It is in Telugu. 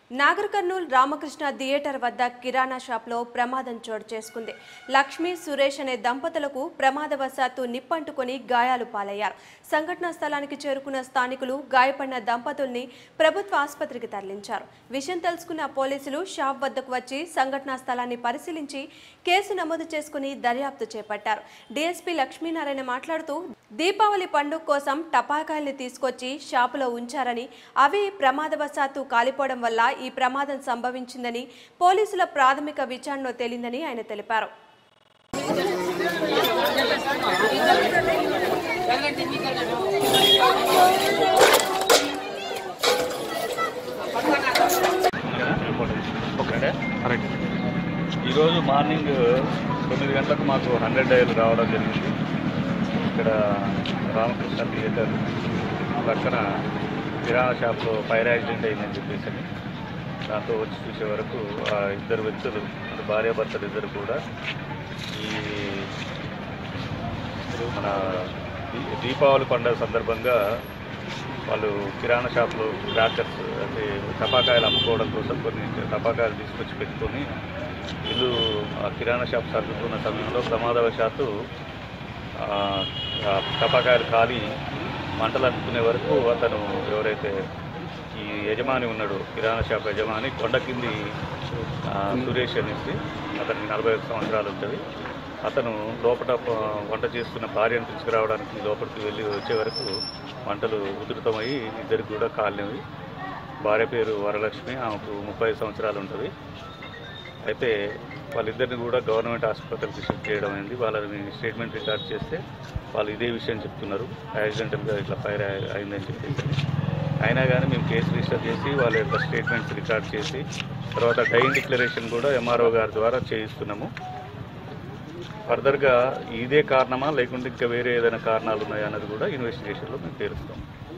నాగర్ కర్నూల్ రామకృష్ణ థియేటర్ వద్ద కిరాణా షాప్లో ప్రమాదం చోటు చేసుకుంది లక్ష్మి సురేష్ అనే దంపతులకు ప్రమాదవశాత్తు నిప్పంటుకొని గాయాలు పాలయ్యారు సంఘటనా స్థలానికి చేరుకున్న స్థానికులు గాయపడిన దంపతుల్ని ప్రభుత్వ ఆసుపత్రికి తరలించారు విషయం తెలుసుకున్న పోలీసులు షాప్ వద్దకు వచ్చి సంఘటనా స్థలాన్ని పరిశీలించి కేసు నమోదు చేసుకుని దర్యాప్తు చేపట్టారు డీఎస్పీ లక్ష్మీనారాయణ మాట్లాడుతూ దీపావళి పండుగ కోసం టపాకాయల్ని తీసుకొచ్చి షాపులో ఉంచారని అవి ప్రమాదవశాత్తు కాలిపోవడం వల్ల ఈ ప్రమాదం సంభవించిందని పోలీసుల ప్రాథమిక విచారణలో తేలిందని ఆయన తెలిపారు ఓకే కరెక్ట్ ఈరోజు మార్నింగ్ తొమ్మిది గంటలకు మాకు హండ్రెడ్ డైల్ రావడం జరిగింది ఇక్కడ రామకృష్ణ థియేటర్ పక్కన కిరాణా షాప్లో ఫైర్ యాక్సిడెంట్ అయిందని చెప్పేసి అని దాంతో వచ్చి చూసే వరకు ఆ ఇద్దరు వ్యక్తులు అంటే భార్యాభర్తలు ఇద్దరు కూడా ఈ ఇప్పుడు మన దీ- దీపావళి పండుగ సందర్భంగా వాళ్ళు కిరాణా షాప్లో క్రాకర్స్ అంటే టపాకాయలు అమ్ముకోవడం కోసం కొన్ని టపాకాయలు తీసుకొచ్చి పెట్టుకొని ఇల్లు ఆ కిరాణా షాప్ సర్దుతున్న సమయంలో ప్రమాదవశాత్తు ఆ, ఆ టపాకాయలు కాలి మంటలు అందుకునే వరకు అతను ఎవరైతే ఈ యజమాని ఉన్నాడు కిరాణా షాప్ యజమాని కొండ కింది ఆ, సురేష్ అనేసి అతనికి నలభై ఐదు సంవత్సరాలు ఉంటుంది అతను లోపల ప- వంట చేస్తున్న భార్యను తీసుకురావడానికి లోపలికి వెళ్ళి వచ్చే వరకు మంటలు ఉధృతమయ్యి ఇద్దరికి కూడా కాలినవి భార్య పేరు వరలక్ష్మి ఆమెకు ముప్పై ఐదు సంవత్సరాలు ఉంటుంది అయితే వాళ్ళిద్దరిని కూడా గవర్నమెంట్ ఆసుపత్రికి షిఫ్ట్ చేయడం అయింది వాళ్ళని స్టేట్మెంట్ రికార్డ్ చేస్తే వాళ్ళు ఇదే విషయం చెప్తున్నారు యాక్సిడెంటల్గా ఇట్లా ఫైర్ అయి- అయిందని చెప్పేసి అయినా కానీ మేము కేసు రిజిస్టర్ చేసి వాళ్ళ యొక్క స్టేట్మెంట్స్ రికార్డ్ చేసి తర్వాత డైన్ డిక్లరేషన్ కూడా ఎంఆర్ఓ గారి ద్వారా చేయిస్తున్నాము ఫర్దర్గా ఇదే కారణమా లేకుంటే ఇంకా వేరే ఏదైనా కారణాలు ఉన్నాయా అన్నది కూడా ఇన్వెస్టిగేషన్లో మేము తేలుస్తాం